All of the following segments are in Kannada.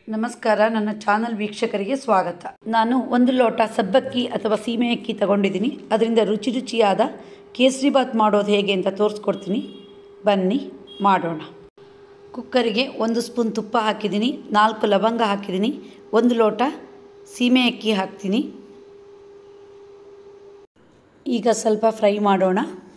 ನಮಸ್ಕಾರ ನನ್ನ ಚಾನಲ್ ವೀಕ್ಷಕರಿಗೆ ಸ್ವಾಗತ ನಾನು ಒಂದು ಲೋಟ ಸಬ್ಬಕ್ಕಿ ಅಥವಾ ಸೀಮೆ ಅಕ್ಕಿ ತಗೊಂಡಿದ್ದೀನಿ ಅದರಿಂದ ರುಚಿ ರುಚಿಯಾದ ಕೇಸರಿಬಾತ್ ಮಾಡೋದು ಹೇಗೆ ಅಂತ ತೋರಿಸ್ಕೊಡ್ತೀನಿ ಬನ್ನಿ ಮಾಡೋಣ ಕುಕ್ಕರಿಗೆ ಒಂದು ಸ್ಪೂನ್ ತುಪ್ಪ ಹಾಕಿದ್ದೀನಿ ನಾಲ್ಕು ಲವಂಗ ಹಾಕಿದ್ದೀನಿ ಒಂದು ಲೋಟ ಸೀಮೆ ಅಕ್ಕಿ ಹಾಕ್ತೀನಿ ಈಗ ಸ್ವಲ್ಪ ಫ್ರೈ ಮಾಡೋಣ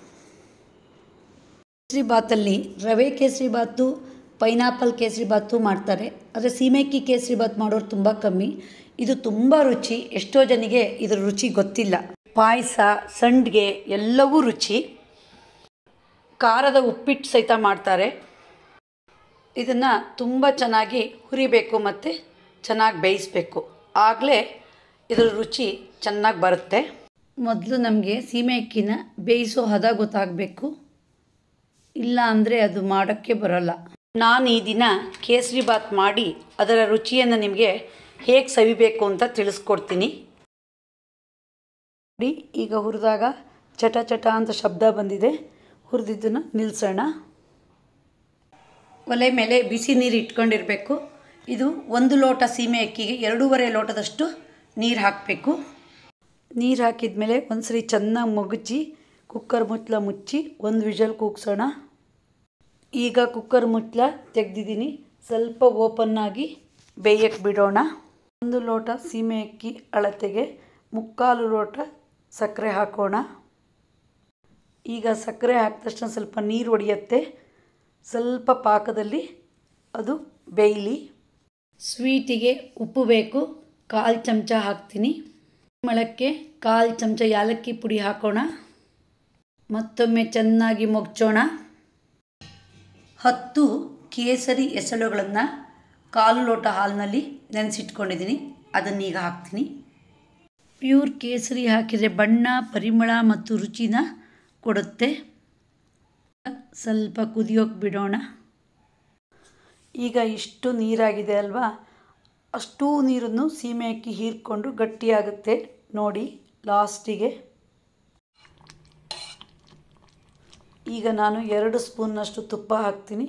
ಕೇಸರಿ ಬಾತಲ್ಲಿ ರವೆ ಕೇಸರಿ ಬಾತು ಪೈನಾಪಲ್ ಕೇಸರಿ ಬಾತು ಮಾಡ್ತಾರೆ ಆದರೆ ಸೀಮೆಕ್ಕಿ ಕೇಸರಿ ಬಾತ್ ಮಾಡೋರು ತುಂಬ ಕಮ್ಮಿ ಇದು ತುಂಬ ರುಚಿ ಎಷ್ಟೋ ಜನಿಗೆ ಇದರ ರುಚಿ ಗೊತ್ತಿಲ್ಲ ಪಾಯಸ ಸಂಡಿಗೆ ಎಲ್ಲವೂ ರುಚಿ ಖಾರದ ಉಪ್ಪಿಟ್ಟು ಸಹಿತ ಮಾಡ್ತಾರೆ ಇದನ್ನು ತುಂಬ ಚೆನ್ನಾಗಿ ಹುರಿಬೇಕು ಮತ್ತು ಚೆನ್ನಾಗಿ ಬೇಯಿಸಬೇಕು ಆಗಲೇ ಇದರ ರುಚಿ ಚೆನ್ನಾಗಿ ಬರುತ್ತೆ ಮೊದಲು ನಮಗೆ ಸೀಮೆ ಅಕ್ಕಿನ ಬೇಯಿಸೋ ಹದ ಗೊತ್ತಾಗಬೇಕು ಇಲ್ಲ ಅಂದರೆ ಅದು ಮಾಡೋಕ್ಕೆ ಬರೋಲ್ಲ ನಾನು ಈ ದಿನ ಕೇಸರಿ ಬಾತ್ ಮಾಡಿ ಅದರ ರುಚಿಯನ್ನು ನಿಮಗೆ ಹೇಗೆ ಸವಿಬೇಕು ಅಂತ ತಿಳಿಸ್ಕೊಡ್ತೀನಿ ನೋಡಿ ಈಗ ಹುರಿದಾಗ ಚಟ ಚಟ ಅಂತ ಶಬ್ದ ಬಂದಿದೆ ಹುರಿದಿದ್ದನ್ನು ನಿಲ್ಲಿಸೋಣ ಒಲೆ ಮೇಲೆ ಬಿಸಿ ನೀರು ಇಟ್ಕೊಂಡಿರಬೇಕು ಇದು ಒಂದು ಲೋಟ ಸೀಮೆ ಅಕ್ಕಿಗೆ ಎರಡೂವರೆ ಲೋಟದಷ್ಟು ನೀರು ಹಾಕಬೇಕು ನೀರು ಹಾಕಿದ ಮೇಲೆ ಒಂದು ಸರಿ ಚೆನ್ನಾಗಿ ಮಗುಚಿ ಕುಕ್ಕರ್ ಮುಚ್ಚಳ ಮುಚ್ಚಿ ಒಂದು ವಿಷಲ್ ಕೂಗ್ಸೋಣ ಈಗ ಕುಕ್ಕರ್ ಮುಚ್ಚಳ ತೆಗೆದಿದ್ದೀನಿ ಸ್ವಲ್ಪ ಓಪನ್ನಾಗಿ ಬೇಯಕ್ಕೆ ಬಿಡೋಣ ಒಂದು ಲೋಟ ಸೀಮೆ ಅಕ್ಕಿ ಅಳತೆಗೆ ಮುಕ್ಕಾಲು ಲೋಟ ಸಕ್ಕರೆ ಹಾಕೋಣ ಈಗ ಸಕ್ಕರೆ ಹಾಕಿದ ತಕ್ಷಣ ಸ್ವಲ್ಪ ನೀರು ಒಡೆಯುತ್ತೆ ಸ್ವಲ್ಪ ಪಾಕದಲ್ಲಿ ಅದು ಬೇಯಲಿ ಸ್ವೀಟಿಗೆ ಉಪ್ಪು ಬೇಕು ಕಾಲು ಚಮಚ ಹಾಕ್ತೀನಿ ಮಳಕ್ಕೆ ಕಾಲು ಚಮಚ ಯಾಲಕ್ಕಿ ಪುಡಿ ಹಾಕೋಣ ಮತ್ತೊಮ್ಮೆ ಚೆನ್ನಾಗಿ ಮುಗ್ಚೋಣ ಹತ್ತು ಕೇಸರಿ ಎಸಳುಗಳನ್ನು ಕಾಲು ಲೋಟ ಹಾಲಿನಲ್ಲಿ ನೆನೆಸಿಟ್ಕೊಂಡಿದ್ದೀನಿ ಅದನ್ನೀಗ ಹಾಕ್ತೀನಿ ಪ್ಯೂರ್ ಕೇಸರಿ ಹಾಕಿದರೆ ಬಣ್ಣ ಪರಿಮಳ ಮತ್ತು ರುಚಿನ ಕೊಡುತ್ತೆ ಸ್ವಲ್ಪ ಕುದಿಯೋಕೆ ಬಿಡೋಣ ಈಗ ಇಷ್ಟು ನೀರಾಗಿದೆ ಅಲ್ವಾ ಅಷ್ಟೂ ನೀರನ್ನು ಸೀಮೆ ಅಕ್ಕಿ ಹೀರ್ಕೊಂಡು ಗಟ್ಟಿಯಾಗುತ್ತೆ ನೋಡಿ ಲಾಸ್ಟಿಗೆ ಈಗ ನಾನು ಎರಡು ಸ್ಪೂನ್ನಷ್ಟು ತುಪ್ಪ ಹಾಕ್ತೀನಿ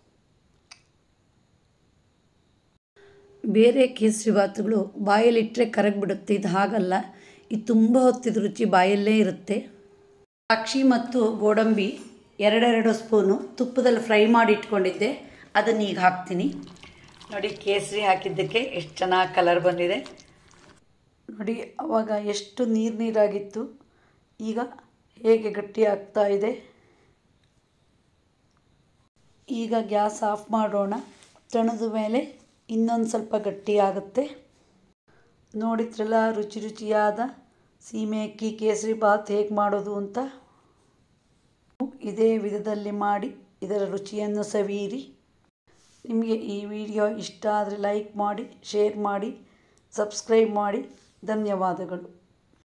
ಬೇರೆ ಕೇಸರಿ ಬಾತುಗಳು ಬಾಯಲ್ಲಿಟ್ಟರೆ ಕರಗಿಬಿಡುತ್ತೆ ಇದು ಹಾಗಲ್ಲ ಇದು ತುಂಬ ಹೊತ್ತಿದ ರುಚಿ ಬಾಯಲ್ಲೇ ಇರುತ್ತೆ ದ್ರಾಕ್ಷಿ ಮತ್ತು ಗೋಡಂಬಿ ಎರಡೆರಡು ಸ್ಪೂನು ತುಪ್ಪದಲ್ಲಿ ಫ್ರೈ ಮಾಡಿ ಇಟ್ಕೊಂಡಿದ್ದೆ ಅದನ್ನು ಈಗ ಹಾಕ್ತೀನಿ ನೋಡಿ ಕೇಸರಿ ಹಾಕಿದ್ದಕ್ಕೆ ಎಷ್ಟು ಚೆನ್ನಾಗಿ ಕಲರ್ ಬಂದಿದೆ ನೋಡಿ ಅವಾಗ ಎಷ್ಟು ನೀರು ನೀರಾಗಿತ್ತು ಈಗ ಹೇಗೆ ಗಟ್ಟಿ ಆಗ್ತಾ ಇದೆ ಈಗ ಗ್ಯಾಸ್ ಆಫ್ ಮಾಡೋಣ ತಣದ ಮೇಲೆ ಇನ್ನೊಂದು ಸ್ವಲ್ಪ ಗಟ್ಟಿ ಆಗುತ್ತೆ ನೋಡಿದ್ರಲ್ಲ ರುಚಿ ರುಚಿಯಾದ ಸೀಮೆ ಅಕ್ಕಿ ಕೇಸರಿ ಬಾತ್ ಹೇಗೆ ಮಾಡೋದು ಅಂತ ಇದೇ ವಿಧದಲ್ಲಿ ಮಾಡಿ ಇದರ ರುಚಿಯನ್ನು ಸವಿಯಿರಿ ನಿಮಗೆ ಈ ವಿಡಿಯೋ ಇಷ್ಟ ಆದರೆ ಲೈಕ್ ಮಾಡಿ ಶೇರ್ ಮಾಡಿ ಸಬ್ಸ್ಕ್ರೈಬ್ ಮಾಡಿ ಧನ್ಯವಾದಗಳು